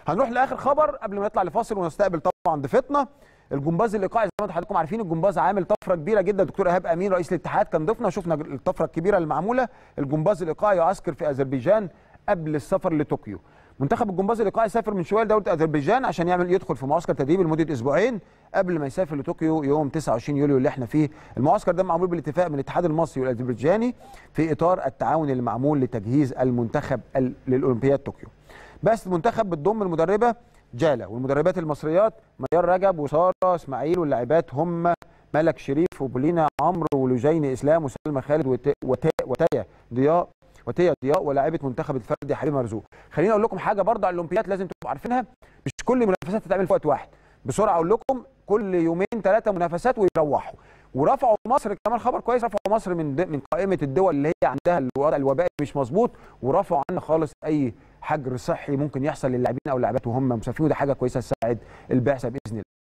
هنروح لاخر خبر قبل ما نطلع لفاصل ونستقبل طبعا ضيفتنا الجمباز الايقاعي زي ما حضراتكم عارفين الجمباز عامل طفره كبيره جدا دكتور ايهاب امين رئيس الاتحاد كان ضيفنا وشفنا الطفره الكبيره اللي معموله الجمباز الايقاعي يعسكر في اذربيجان قبل السفر لطوكيو منتخب الجمباز الايقاعي سافر من شويه لدوله اذربيجان عشان يعمل يدخل في معسكر تدريبي لمده اسبوعين قبل ما يسافر لطوكيو يوم 29 يوليو اللي احنا فيه المعسكر ده معمول بالاتفاق من الاتحاد المصري والاذربيجاني في اطار التعاون اللي معمول لتجهيز المنتخب للاولمبياد طوكيو بس المنتخب بتضم المدربه جاله والمدربات المصريات ميار رجب وساره اسماعيل واللاعبات هم ملك شريف وبولينا عمرو ولجين اسلام وسلمى خالد وتايا ضياء وتيا ضياء ولاعيبه منتخب الفردي حبيب مرزوق خليني اقول لكم حاجه برضه على الاولمبياد لازم تبقوا عارفينها مش كل المنافسات تتعمل في وقت واحد بسرعه اقول لكم كل يومين ثلاثه منافسات ويروحوا ورفعوا مصر كمان خبر كويس رفعوا مصر من من قائمه الدول اللي هي عندها الوضع الوبائي مش مظبوط ورفعوا عنا خالص اي حجر صحي ممكن يحصل للاعبين او اللاعبات وهم مسافرين وده حاجه كويسه تساعد البعثه باذن الله